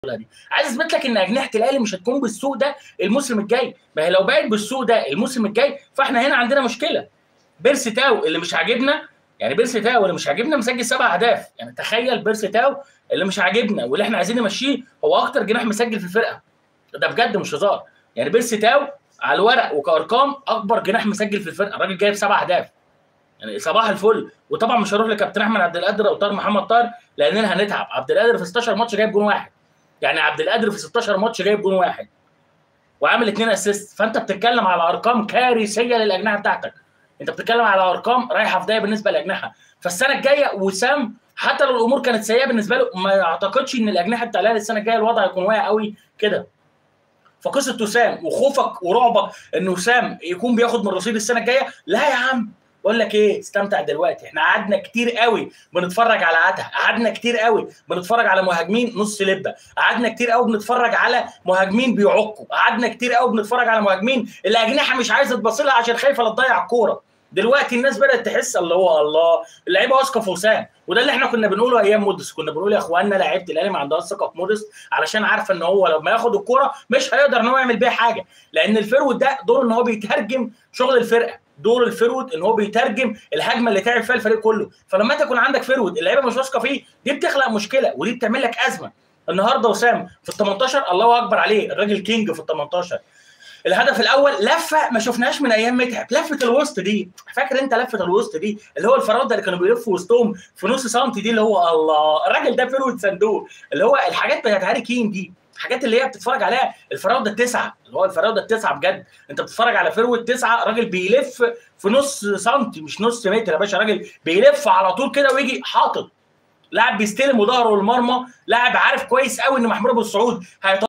دي عايز اثبت لك ان اجنحه الاهلي مش هتكون بالسوق ده الموسم الجاي ما هي لو بقت بالسوق ده الموسم الجاي فاحنا هنا عندنا مشكله بيرسي تاو اللي مش عاجبنا يعني بيرسي تاو اللي مش عاجبنا مسجل سبع اهداف يعني تخيل بيرسي تاو اللي مش عاجبنا واللي احنا عايزين نمشيه هو اكتر جناح مسجل في الفرقه ده بجد مش هزار يعني بيرسي تاو على الورق وكارقام اكبر جناح مسجل في الفرقه الراجل جايب سبع اهداف يعني صباح الفل وطبعا مش هروح لكابتن احمد عبد القادر او طاهر محمد طاهر لاننا هنتعب عبد القادر في 16 ماتش جايب جون واحد يعني عبد القادر في 16 ماتش جايب جون واحد وعامل اثنين اسيست فانت بتتكلم على ارقام كارثيه للاجنحه بتاعتك انت بتتكلم على ارقام رايحه في داهيه بالنسبه للاجنحه فالسنه الجايه وسام حتى لو الامور كانت سيئه بالنسبه له ما اعتقدش ان الاجنحه بتاع الاهلي السنه الجايه الوضع هيكون واقع قوي كده فقصه وسام وخوفك ورعبك ان وسام يكون بياخد من رصيد السنه الجايه لا يا عم بقول لك ايه استمتع دلوقتي احنا قعدنا كتير قوي بنتفرج على عته قعدنا كتير قوي بنتفرج على مهاجمين نص لبه قعدنا كتير قوي بنتفرج على مهاجمين بيعقوا قعدنا كتير قوي بنتفرج على مهاجمين الاجنحه مش عايزه تبص لها عشان خايفه لا تضيع الكوره دلوقتي الناس بدات تحس اللي هو الله اللعيبه واثقه في وسام وده اللي احنا كنا بنقوله ايام مودس كنا بنقول يا اخوانا لعيبه الاهلي ما عندهاش ثقه في مودس علشان عارفه ان هو لما ياخد الكوره مش هيقدر ان هو يعمل بيها حاجه لان الفيرود ده دوره ان هو بيترجم شغل الفرقه دور الفيرود ان هو بيترجم الهجمه اللي تعب فيها الفريق كله فلما انت يكون عندك فيرود اللعيبه مش واثقه فيه دي بتخلق مشكله ودي بتعمل لك ازمه النهارده وسام في ال 18 الله اكبر عليه الراجل كينج في ال 18 الهدف الاول لفه ما شفناهاش من ايام متعب لفه الوسط دي فاكر انت لفه الوسط دي اللي هو الفراوده اللي كانوا بيلفوا وسطهم في نص سنتي دي اللي هو الله الراجل ده فيرود صندوق اللي هو الحاجات بتاعت هاري كين دي الحاجات اللي هي بتتفرج عليها الفراوده التسعه اللي هو الفراوده التسعه بجد انت بتتفرج على فروه تسعه راجل بيلف في نص سنتي مش نص متر يا باشا راجل بيلف على طول كده ويجي حاطط لاعب بيستلم وظهره المرمى لاعب عارف كويس قوي ان محمود ابو السعود